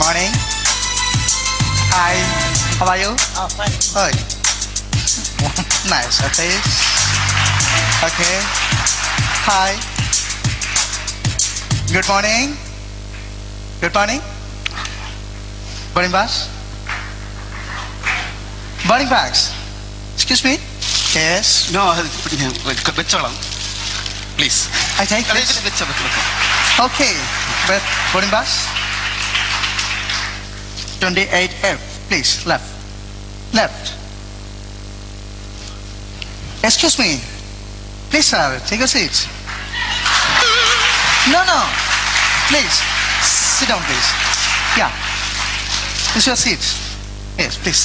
morning. Hi, how are you? Oh, fine. Hi. nice, okay. Okay. Hi. Good morning. Good morning. Boarding pass. Boarding bags. Excuse me. Yes. No അത് ഞാൻ വെച്ചോളാം please I take this. വെച്ചോ വെച്ചോ Okay. But boarding bus. 28F. Please, left. Left. Excuse me. Please, sir, take a seat. No, no. Please, sit down, please. Yeah. This is your seat. Yes, please.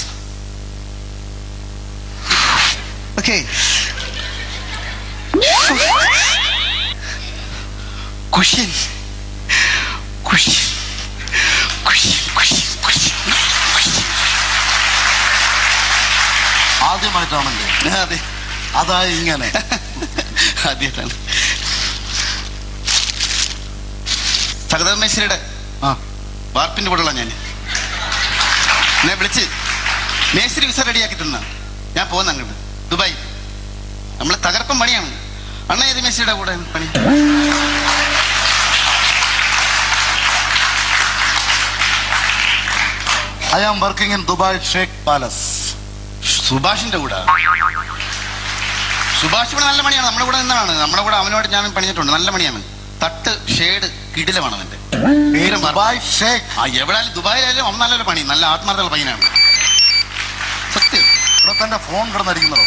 Okay. Cushion cushion cushion cushion cushion cushion ആദ്യമായിട്ടാണല്ലേ അതെ അതായി ഇങ്ങനെ ആദ്യമായിട്ടാണ് സഹദേവ മേശ്വരിയുടെ ആ വാർപ്പിന്റെ കൂടെയുള്ള ഞാൻ എന്നെ വിളിച്ച് മേശ്വരി വിസ റെഡിയാക്കി തന്ന ഞാൻ പോകുന്ന അങ്ങോട്ട് ദുബായ് നമ്മൾ തകർപ്പം പണിയാണ് അണ്ണ ഏത് മേശ്വരിയുടെ കൂടെ പണി I am working in Dubai Sheikh Palace സുഭാഷിന്റെ കൂടെ സുഭാഷ് ഇവിടെ നല്ല പണിയാണ് നമ്മുടെ കൂടെ നിന്നാണ് നമ്മുടെ കൂടെ അവനോട് ഞാൻ പണിഞ്ഞിട്ടുണ്ട് നല്ല പണിയാണ് തട്ട് ഷേഡ് കിടിലമാണ് അവന്റെ പേരും പറ- ദുബായ് ഷേഖ് ആ എവിടെയായാലും ദുബായിലായാലും അവൻ നല്ലൊരു പണി നല്ല ആത്മാർത്ഥമുള്ള പയ്യനാണ് സത്യം ഇവിടെ തന്റെ ഫോൺ കിടന്നടിക്കുന്നതോ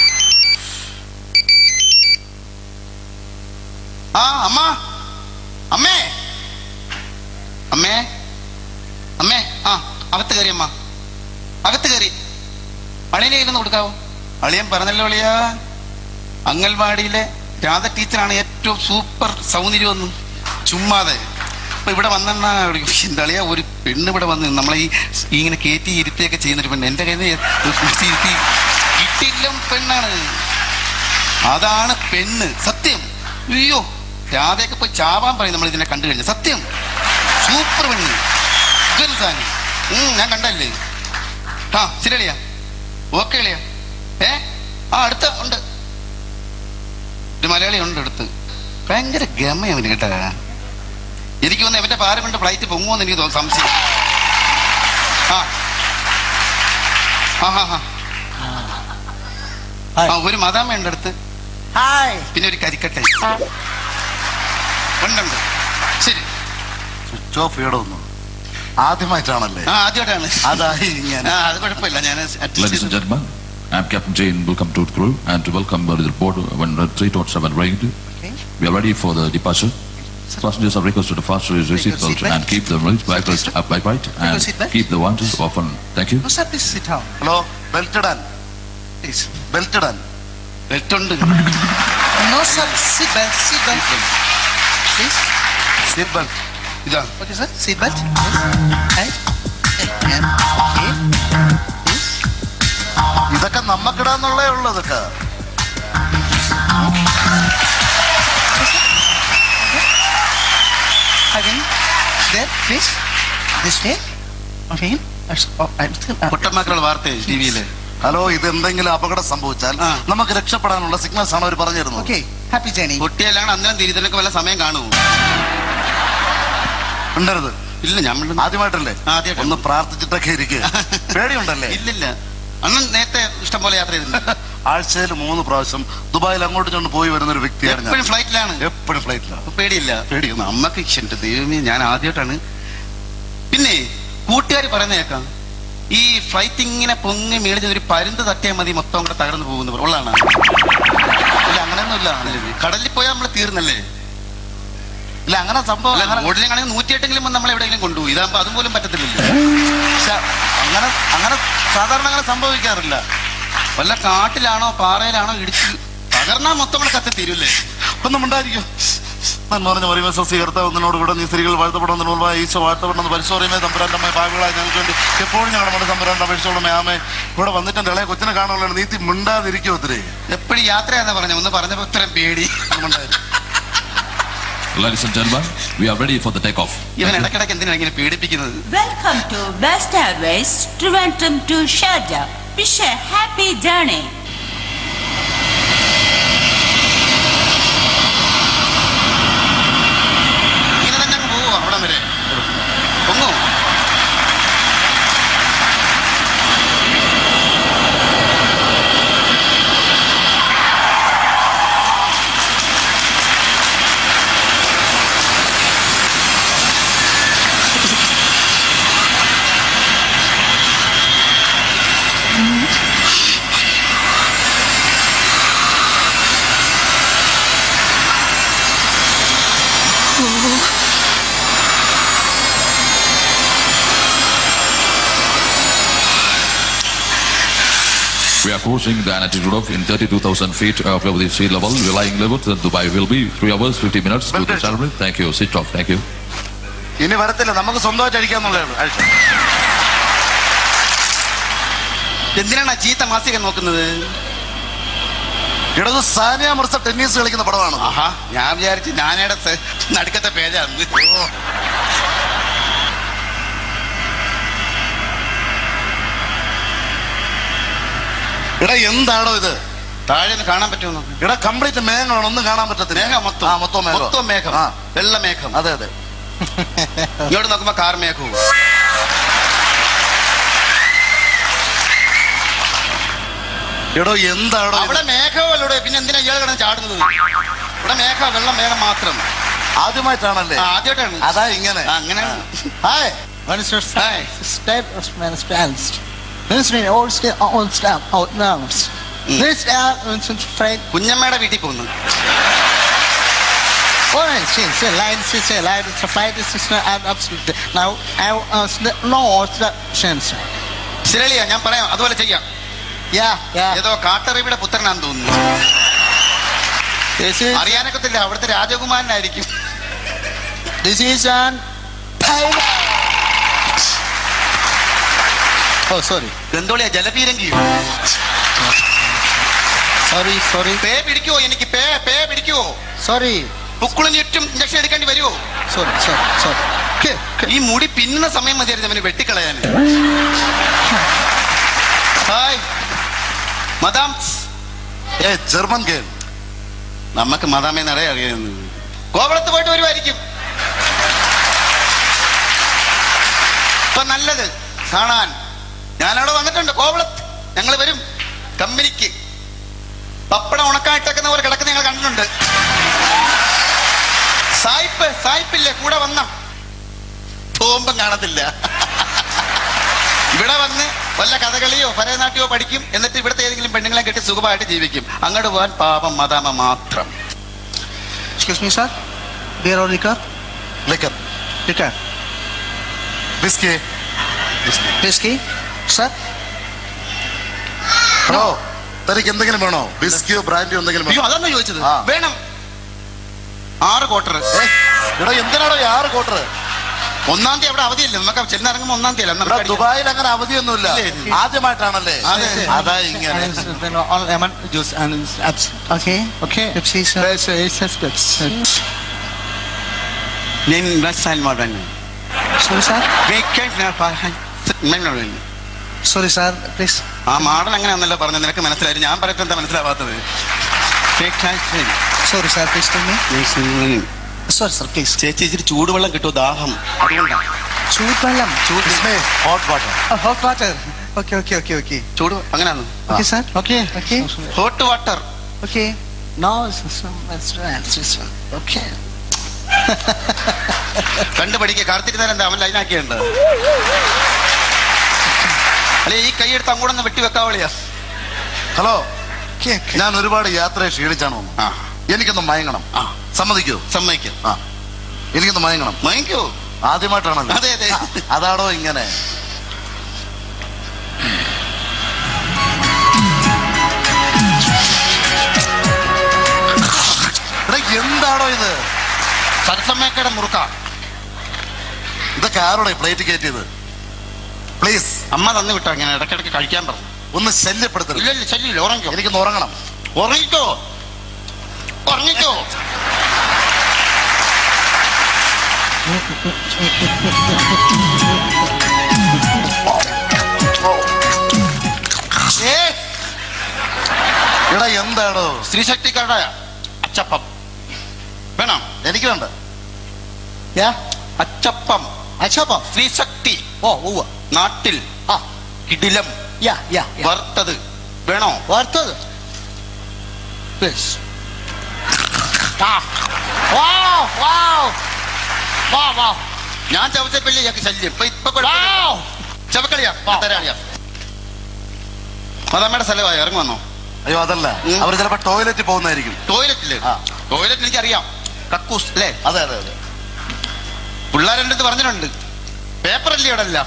ആ അമ്മ അമ്മേ അമ്മേ അമ്മേ ആ അകത്ത് കയറി അമ്മ അകത്ത് കയറി അളിയനെ ഇരുന്ന് കൊടുക്കാവോ അളിയൻ പറഞ്ഞല്ലോ അളിയ അംഗൻവാടിയിലെ രാധ ടീച്ചറാണ് ഏറ്റവും സൂപ്പർ സൗന്ദര്യമെന്ന് ചുമ്മാതെ അപ്പൊ ഇവിടെ വന്നെന്നാ എന്റെ അളിയ ഒരു പെണ്ണ് ഇവിടെ വന്ന് നമ്മളെ ഈ ഈ ഇങ്ങനെ കയറ്റി ഇരുത്തിയൊക്കെ ചെയ്യുന്നൊരു പെണ്ണ് എന്റെ കയ്യിൽ നിന്ന് പിടിച്ച് ഇരുത്തി കിട്ടില്ല പെണ്ണാണ് അതാണ് പെണ്ണ് സത്യം അയ്യോ രാധയൊക്കെ പോയി ചാവാൻ പറയും നമ്മൾ ഇതിനെ കണ്ടു കഴിഞ്ഞു സത്യം സൂപ്പർ പെണ്ണ് ഇതൊരു സാധനം ഉം, ഞാൻ കണ്ടല്ലേ ആ ശരി അളിയാ ഓക്കെ അളിയാ ഏ ആ അടുത്ത ഉണ്ട് ഒരു മലയാളി ഉണ്ട് അടുത്ത് ഭയങ്കര ഗമയവന് കേട്ടാ എനിക്ക് തോന്നുന്നു ഇവന്റെ പാരം കൊണ്ട് ഫ്ലൈറ്റ് പൊങ്ങുമെന്ന് എനിക്ക് തോന്നുന്നു സംശയം ആ ആ ഹാ ഹാ ആ ഒരു മതാമ്മ ഉണ്ട് അടുത്ത് ഹായ് പിന്നെ ഒരു കരിക്കട്ടെ ഉണ്ടുണ്ട് ശരി സ്വിച്ച് ഓഫ് ചെയ്യണമെന്ന് ആദ്യമായിട്ടാണല്ലേ ആ ആദ്യമായിട്ടാണ് അതായി ഇങ്ങനെ ആ അത് കുഴപ്പമില്ല ഞാൻ adjust Ladies and ചെയ്തു. gentlemen, I'm Captain Jane. Welcome to the crew and to welcome uh, the report when uh, 3.7 rated. Okay. We are ready for the departure. Passengers are requested to fasten your Take your seatbelt seatbelt. and keep the backrest up by right your and seatbelt. keep the winders open. Thank you. No, sir, please sit down. Hello belt ഇടാൻ Please. Belt ഇടാൻ belt ഉണ്ട് No, sir, seat belt, seat belt. Please. Seat belt ഇതാ What is that? Seat belt? Yes. Right. And, okay. Yes. ഇതൊക്കെ നമ്മക്കിടാന്നുള്ളേ ഉള്ളൂ ഇതൊക്കെ Again. There, please. This way. Okay. That's, oh, I'm still, uh, പൊട്ടന്മാക്കുള്ള വാർത്ത T വിയില് hello ഇത് എന്തെങ്കിലും അപകടം സംഭവിച്ചാൽ ആ. നമുക്ക് രക്ഷപ്പെടാനുള്ള സിഗ്നൽസ് ആണ് അവർ പറഞ്ഞിരുന്നത് okay. Happy journey. പൊട്ടിയല്ലാണ് അന്നേരം തിരിതനൊക്കെ വല്ല സമയം കാണുമോ ഉണ്ടരുത് ഇല്ല ഞാൻ മിണ്ടുന്നു. ആദ്യമായിട്ടല്ലേ ആദ്യമായിട്ടാണ്. ഒന്ന് പ്രാർത്ഥിച്ചിട്ടൊക്കെ ഇരിക്കുക പേടിയുണ്ടല്ലേ ഇല്ലില്ല അണ്ണൻ നേരത്തെ ഇഷ്ടം പോലെ യാത്ര ചെയ്തിട്ടുണ്ട് ആഴ്ചയിൽ മൂന്ന് പ്രാവശ്യം ദുബായിൽ അങ്ങോട്ട് ചെന്ന് പോയി വരുന്ന ഒരു വ്യക്തിയാണ് ഞാൻ എപ്പോഴും ഫ്ലൈറ്റിലാണ് എപ്പോഴും ഫ്ലൈറ്റിലാണ് അപ്പൊ പേടിയില്ല പേടിയൊന്നും. അമ്മക്ക് എന്റെ ദൈവമേ ഞാൻ ആദ്യമായിട്ടാണ് പിന്നെ കൂട്ടുകാർ പറയുന്ന കേൾക്കാം ഈ ഫ്ലൈറ്റ് ഇങ്ങനെ പൊങ്ങി മേടിച്ച ഒരു പരുന്ത് തട്ടിയാൽ മതി മൊത്തം കൂടെ തകർന്നു പോകുന്നു ഉള്ളതാണ് ഇല്ല അങ്ങനെയൊന്നുമില്ല കടലിൽ പോയാൽ നമ്മൾ തീർന്നല്ലേ ഇല്ല അങ്ങനെ സംഭവം അല്ല അങ്ങനെ റോഡിലാണെങ്കിൽ നൂറ്റിയെട്ടെങ്കിലും നമ്മൾ എവിടെയെങ്കിലും കൊണ്ടുപോയി ഇതാകുമ്പോ അതുപോലും പറ്റത്തില്ലല്ലോ പക്ഷെ അങ്ങനെ അങ്ങനെ സാധാരണ അങ്ങനെ സംഭവിക്കാറില്ല വല്ല കാട്ടിലാണോ പാറയിലാണോ ഇടിച്ച് തകർന്നാ മൊത്തം കൂടെ കത്തി തീരൂല്ലേ ഒന്നും ഉണ്ടായിരിക്കും നന്മ പറഞ്ഞ പറയുമ്പോൾ സ്വീകർത്താവ് ഒന്നിനോട് കൂടെ നീ സ്ത്രീകൾ വാഴ്ത്തപ്പെടുന്ന ഈശോ വാഴ്ത്തപ്പെടുന്നത് പരിശോധനമേ തമ്പുരാന്റെ അമ്മ ഭാഗങ്ങളായി ഞങ്ങൾക്ക് വേണ്ടി എപ്പോഴും ഞങ്ങളുടെ നമ്മുടെ തമ്പുരാന്റെ അപേക്ഷയോടെ ആമേ ഇവിടെ വന്നിട്ട് എൻ്റെ ഇളയ കൊച്ചിനെ കാണുള്ളൂ നീത്തി മിണ്ടാതിരിക്കും ഒത്തിരി എപ്പോഴും യാത്രയാണെന്ന് പറഞ്ഞ ഒന്ന് പറഞ്ഞപ്പോ ഇത്രയും പേടി ഒന്നും ഉണ്ടായില്ല. Ladies and gentlemen, we are ready for the takeoff. ഇവൻ ഇടയ്ക്കിടയ്ക്ക് എന്തിനാണ് ഇങ്ങനെ പീഡിപ്പിക്കുന്നത് Welcome to West Airways, Trivandrum to Sharjah. Wish a happy journey. ഇങ്ങനെ തന്നെ അങ്ങ് പോവോ അവിടം വരെ പൊങ്ങോ We are cruising the altitude of in 32,000 feet above the sea level. Relying level to Dubai will be 3 hours 50 minutes to the Welcome. terminal. Thank you. Sit off. Thank you. ഇനി വരത്തില്ല നമുക്ക് സ്വന്തമായിട്ട് അടിക്കാന്നുള്ളതാണ് അഴിച്ചു. എന്തിനാണ് ആ ചീത്ത മാസിക നോക്കുന്നത് ഇടത് സാനിയ മിർസ ടെന്നീസ് കളിക്കുന്ന പടമാണ് ആഹാ ഞാൻ വിചാരിച്ചു ഞാനയുടെ സെ- നടുക്കത്തെ പേജാണ് ഇടാ എന്താണോ ഇത് താഴെ നിന്ന് കാണാൻ പറ്റുമോ ഇടാ കംപ്ലീറ്റ് മേഘമാണ് ഒന്നും കാണാൻ പറ്റത്തില്ല മേഘം മൊത്തം ആ മൊത്തം മേഘം മൊത്തം മേഘം ആ വെള്ള മേഘം അതെ അതെ ഇങ്ങോട്ട് നോക്കുമ്പോ കാർ മേഘവും എടോ എന്താണോ അവിടെ മേഘമല്ലേ പിന്നെ എന്തിനാ ഇയാൾ കിടന്ന് ചാടുന്നത് ഇവിടെ മേഘം വെള്ള മേഘം മാത്രം ആദ്യമായിട്ടാണല്ലേ ആ, ആദ്യമായിട്ടാണ് അതാ ഇങ്ങനെ ആ, അങ്ങനെ hi Minister Hi. State of Management. Ministry all state all staff out now. This air Minister Frank കുഞ്ഞമ്മയുടെ വീട്ടിൽ പോകുന്നു Orange since the line since the line the flight is sister and up to the now I was the no the sensor. ശരിയാ ഞാൻ പറയാം അതുപോലെ ചെയ്യാം Yeah, yeah. ഏതോ കാട്ടറിവിടെ പുത്രനാന്ന് തോന്നുന്നു This is അറിയാനൊക്കത്തില്ല അവിടുത്തെ രാജകുമാരനായിരിക്കും this is an pilot. Oh sorry. ഗന്തോളിയ ജലപീരങ്കിയോ Sorry, sorry. പേ പിടിക്കുവോ എനിക്ക് പേ പേ പിടിക്കുവോ Sorry. പുക്കിളിന് ചുറ്റും ഇഞ്ചക്ഷൻ എടുക്കേണ്ടി വരുമോ Sorry, sorry, sorry. Okay, okay. ഈ മുടി പിന്നുന്ന സമയം മതിയായിരുന്നു അവന് വെട്ടിക്കളയാൻ hi madam a German game നമുക്ക് മദാമെ നിറയെ അറിയുന്നു കോവളത്ത് പോയിട്ട് വരുമായിരിക്കും ഇപ്പൊ നല്ലത് കാണാൻ ഞാനവിടെ വന്നിട്ടുണ്ട് കോവളത്ത് ഞങ്ങൾ വരും കമ്പനിക്ക് പപ്പടം ഉണക്കായിട്ടേക്കുന്ന പോലെ കിടക്കുന്ന ഞങ്ങൾ കണ്ടിട്ടുണ്ട് സായിപ്പ് സായിപ്പില്ലേ കൂടെ വന്ന പോകുമ്പം കാണത്തില്ല ഇവിടെ വന്ന് വല്ല കഥകളിയോ ഭരതനാട്യമോ പഠിക്കും എന്നിട്ട് ഇവിടുത്തെ ഏതെങ്കിലും പെണ്ണുങ്ങളെ കെട്ടി സുഖമായിട്ട് ജീവിക്കും അങ്ങോട്ട് പോകാൻ പാപം മദാമ മാത്രം Excuse me, sir. Beer or liquor? Liquor Liquor. ബിസ്കി Whiskey? Sir? Hello തനിക്ക് എന്തെങ്കിലും വേണോ ബിസ്കിയോ ബ്രാൻഡിയോ എന്തെങ്കിലും അയ്യോ വേണോ അതൊന്നും ചോദിച്ചത് ആ. വേണം ആറ് ക്വാർട്ടർ ഏ, എടാ എന്തിനാണോ ഈ ആറ് ക്വാർട്ടർ ഒന്നാം തീയതി അവിടെ അവധിയില്ല നമുക്ക് ചെന്നിറങ്ങുമ്പോൾ ഒന്നാം തീയതി ഇവിടെ ദുബായിൽ അങ്ങനെ അവധിയൊന്നുമില്ല ഇല്ലേ? ആദ്യമായിട്ടാണല്ലേ അതെ. അതാ ഇങ്ങനെ And then all lemon juice and apps. Okay. Okay. Pepsi, sir. Pepsi, yes, Pepsi. Sorry, sir. Sorry, sir. Please. ആ മാടൻ അങ്ങനെയാണല്ലോ പറഞ്ഞത് നിനക്ക് മനസ്സിലായി ഞാൻ പറഞ്ഞിട്ട് എന്താ മനസ്സിലാവാത്തത് Sorry, sir. Please tell me. Sorry, sir. Please. ചേച്ചി ഇച്ചിരി ചൂടുവെള്ളം കിട്ടുമോ ദാഹം അതുകൊണ്ടാണ് Chud palam. Chud. Hot water Oh, hot water. Okay, okay, okay, okay. ചൂട് അങ്ങനെയാണോ Okay, sir. Okay. Okay. Hot water Okay. Now it's some it's one. Okay. കണ്ടു പഠിക്കുക കാർത്തിരുന്നാൻ എന്താ അവൻ ലൈനാക്കിയുണ്ട് അല്ലെ ഈ കൈയെടുത്ത് അങ്ങോട്ടൊന്ന് വെട്ടി വെക്കാവളിയാ ഹലോ Okay, okay. ഞാൻ ഒരുപാട് യാത്രയെ ക്ഷീണിച്ചാണ് വന്നത് ആ എനിക്കൊന്ന് മയങ്ങണം ആ സമ്മതിക്കൂ സമ്മതിക്കും ആ എനിക്കൊന്ന് മയങ്ങണം മയങ്കോ ആദ്യമായിട്ടാണല്ലോ അതെ അതെ അതാണോ ഇങ്ങനെ എടാ, എന്താണോ ഇത് സരസമ്മേക്കയുടെ മുറുക്ക ഇതൊക്കെ ആരോടെ പ്ലേറ്റ് കയറ്റിയത് പ്ലീസ് അമ്മ തന്നു വിട്ടോ ഇങ്ങനെ ഇടയ്ക്കിടയ്ക്ക് കഴിക്കാൻ പറഞ്ഞു ഒന്ന് ശല്യപ്പെടുത്തരുത് ഇല്ല ഇല്ല ശല്യമില്ല ഉറങ്ങിക്കോ എനിക്കൊന്ന് ഉറങ്ങണം ഉറങ്ങിക്കോ ഉറങ്ങിക്കോ ഏ എടാ എന്താടോ സ്ത്രീശക്തിക്കാരുടെ അച്ചപ്പം വേണം എനിക്ക് വേണ്ട Yeah? അച്ചപ്പം Achapa. സ്ത്രീശക്തി Oh, over. നാട്ടിൽ Ah. കിടിലം Yeah, yeah, yeah. വറുത്തത് വേണോ Vartad. Please. Ah. Wow, wow. Wow, wow. ഞാൻ ചവച്ചപ്പല്ലേ ഞങ്ങൾക്ക് ശല്യം ഇപ്പൊ ഇപ്പൊ കുഴപ്പമില്ല. Wow. ചവക്കളിയാ ഞാൻ തരാളിയാ അതമ്മയുടെ സ്ഥലമായി ഇറങ്ങി വന്നോ അയ്യോ അതല്ല ഉം. അവർ ചിലപ്പോ ടോയ്ലറ്റിൽ പോകുന്നതായിരിക്കും ടോയ്ലറ്റില് ആ. ടോയ്ലറ്റ് എനിക്കറിയാം കക്കൂസ് അല്ലേ അതെ അതെ അതെ പിള്ളേരെന്റെ അടുത്ത് പറഞ്ഞിട്ടുണ്ട് പേപ്പർ അല്ലേ ഇവിടെ അല്ല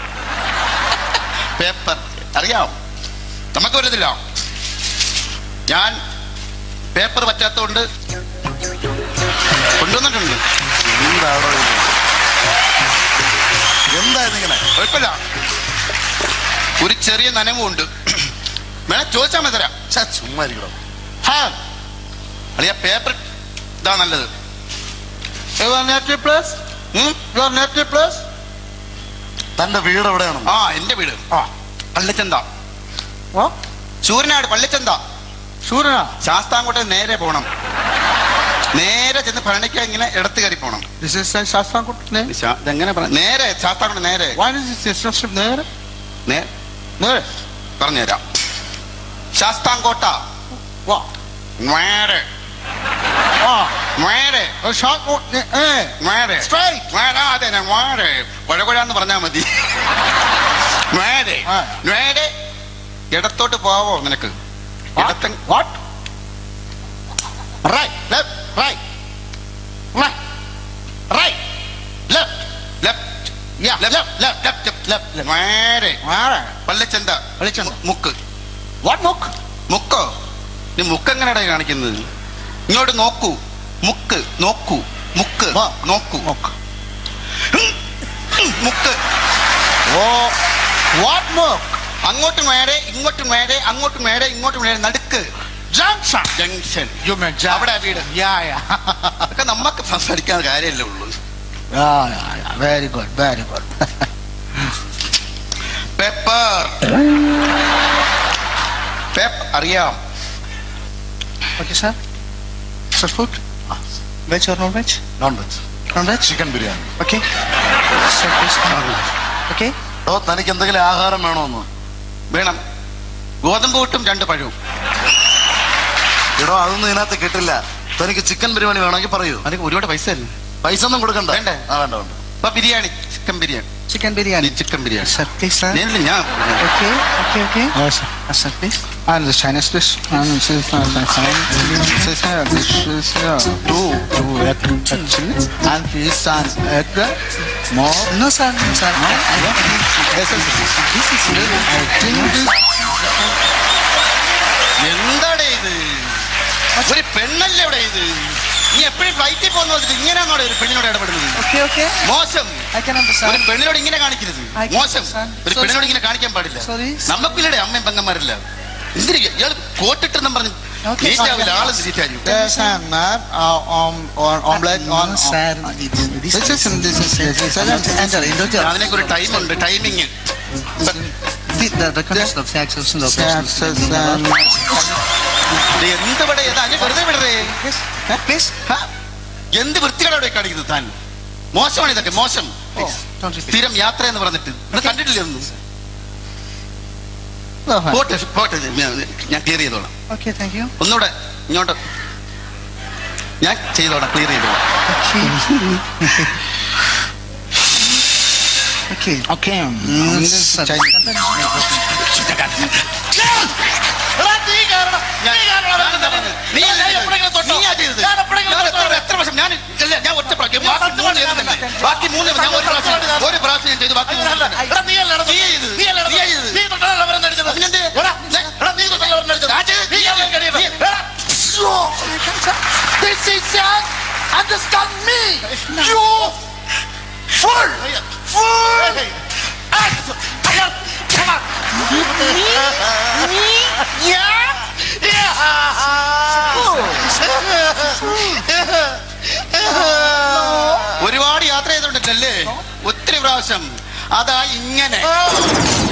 പേപ്പർ അറിയാം നമുക്ക് വരുന്നില്ല ഞാൻ പേപ്പർ പറ്റാത്തോണ്ട് കൊണ്ടുവന്നിട്ടുണ്ട് എന്താടോ ഇത് എന്താ ഇതിങ്ങനെ കുഴപ്പമില്ല ഒരു ചെറിയ നനവുണ്ട് വേണേ ചോദിച്ചാൽ മതി തരാം ഛെ, ചുമ്മാ ഇരിക്കണം ഹാ അളിയ പേപ്പർ ഇതാ നല്ലത് You are native plus? ഉം? You are native plus? തന്റെ വീട് എവിടെയാണ് ആ എന്റെ വീട് പള്ളിച്ചന്ത What? ചൂരനാട് പള്ളിച്ചന്ത Surya. ശാസ്താംകോട്ടെ നേരെ പോണം നേരെ ചെന്ന് ഭരണിക്ക ഇങ്ങനെ ഇടത്ത് കയറി പോണം This is a Shastankot name? ശാ- ഇതെങ്ങനെ പറ നേരെ ശാസ്താംകോട്ടെ നേരെ Why is this instruction there? നേ- There. പറഞ്ഞുതരാം ശാസ്താംകോട്ട What? നേരെ Ah. നേരെ A Shastankot name. Eh. നേരെ Straight. നേരെ ആ, അതെ നേരെ കുഴകുഴാന്ന് പറഞ്ഞാ മതി നേരെ ആ. നേരെ ഇടത്തോട്ട് പോവോ നിനക്ക് ഇടത്ത What? Right left right right right left left Yeah. Left left left left നേരെ Where? പള്ളിച്ചന്ത പള്ളിച്ചന്ത. മുക്ക് What book? മുക്കോ നീ മുക്ക് എങ്ങനെയാടാ കാണിക്കുന്നത് ഇങ്ങോട്ട് നോക്കൂ മുക്ക് നോക്കൂ മുക്ക് വാ. നോക്കൂ Book. മുക്ക് Oh. What book? അങ്ങോട്ട് മേരെ ഇങ്ങോട്ട് മേരെ അങ്ങോട്ട് മേരെ ഇങ്ങോട്ട് മേരെ നടുക്ക് Junction. Junction You mean Junction? അവിടെ വീട് Yeah, yeah. അതൊക്കെ നമുക്ക് സംസാരിക്കാൻ കാര്യമല്ലേ ഉള്ളൂ yeah, yeah, yeah. Very good, very good. Paper paper അറിയാം okay, sir. Sir, food? Veg or non-veg? Non veg Non-veg? Chicken biryani Okay. Sir, please. Okay. ഓ തനിക്ക് എന്തെങ്കിലും ആഹാരം വേണോന്ന് വേണം ഗോതമ്പ് കൂട്ടും രണ്ട് പഴവും എടോ അതൊന്നും ഇതിനകത്ത് കിട്ടില്ല തനിക്ക് ചിക്കൻ ബിരിയാണി വേണമെങ്കിൽ പറയൂ അതിന് ഒരുപാട് പൈസ അല്ലേ പൈസ ഒന്നും കൊടുക്കണ്ട വേണ്ടേ? ആ വേണ്ട വേണ്ട അപ്പൊ biryani chicken biryani Chicken biryani. Chicken biryani Sir, please, sir. ഞാനില്ല, ഞാൻ Okay, okay, okay. Oh, sir. Uh, sir, please. And the Chinese dish. And this is uh, the Chinese dish. uh, This is uh, two, two egg egg chili. And this and egg. More. No, sir. No, sir. No. Yes, sir. This is really. I think this. എന്താടേ ഇത് ഒരു പെണ്ണല്ലേ ഇവിടെ ഇത് നീ എപ്പോഴും ഫ്ലൈറ്റിൽ പോകുന്ന വന്നിട്ട് ഇങ്ങനെയാണോ ഒരു പെണ്ണിനോട് ഇടപെടുന്നത് Okay, okay. മോശം I can ഒരു understand. പെണ്ണിനോട് ഇങ്ങനെ കാണിക്കരുത് I can മോശം understand. ഒരു Sorry, പെണ്ണിനോട് sir. ഇങ്ങനെ കാണിക്കാൻ പാടില്ല Sorry. നമുക്കില്ലടെ അമ്മയും പെങ്ങന്മാരില്ല എന്തിനു ഇയാൾ കോട്ടിട്ടെന്നും പറഞ്ഞു Okay, നീറ്റാവില്ല sir. ആള് തിരിച്ചായിരിക്കും Yes, and ma'am, uh, um, on omelette on. No, sir. This is this is this is this is enter enter. അതിനൊക്കെ ഒരു ടൈം ഉണ്ട് timing The, the, the condition of sex is no Yes, yes, um, എന്ത് ഇവിടെ ഏതാ നീ വെറുതെ വിടറേ Yes, uh, please. ഹ? എന്ത് വൃത്തികളവിടെ കാണിക്കുന്നത് താൻ മോശമാണ് ഇതൊക്കെ മോശം Oh, don't repeat. സ്ഥിരം യാത്ര എന്ന് പറഞ്ഞിട്ട് ഇത് കണ്ടിട്ടില്ലേ ഒന്നും Go ahead. പോട്ടെ പോട്ടെ ഞാൻ- ഞാൻ ക്ലിയർ ചെയ്തോളാം Okay, thank you. ഒന്നുകൂടെ ഇങ്ങോട്ട് ഞാൻ ചെയ്തോളാം ക്ലിയർ ചെയ്തോളാം Okay. Okay. Mm, this is Chinese. ബാക്കി മൂന്ന് ഞാൻ ഒരു പ്രാവശ്യം ഒരു പ്രാവശ്യം ഞാൻ ചെയ്തു ബാക്കി മൂന്ന് നീ ചെയ്ത്. നീ ചെയ്ത്. പിന്നെന്ത്? ഞാൻ ചെയ്ത്. This is young. Understand me. You fool. Fool. Me? Yeah. ഒരുപാട് യാത്ര പ്രാവശ്യം അതാ ഇങ്ങനെ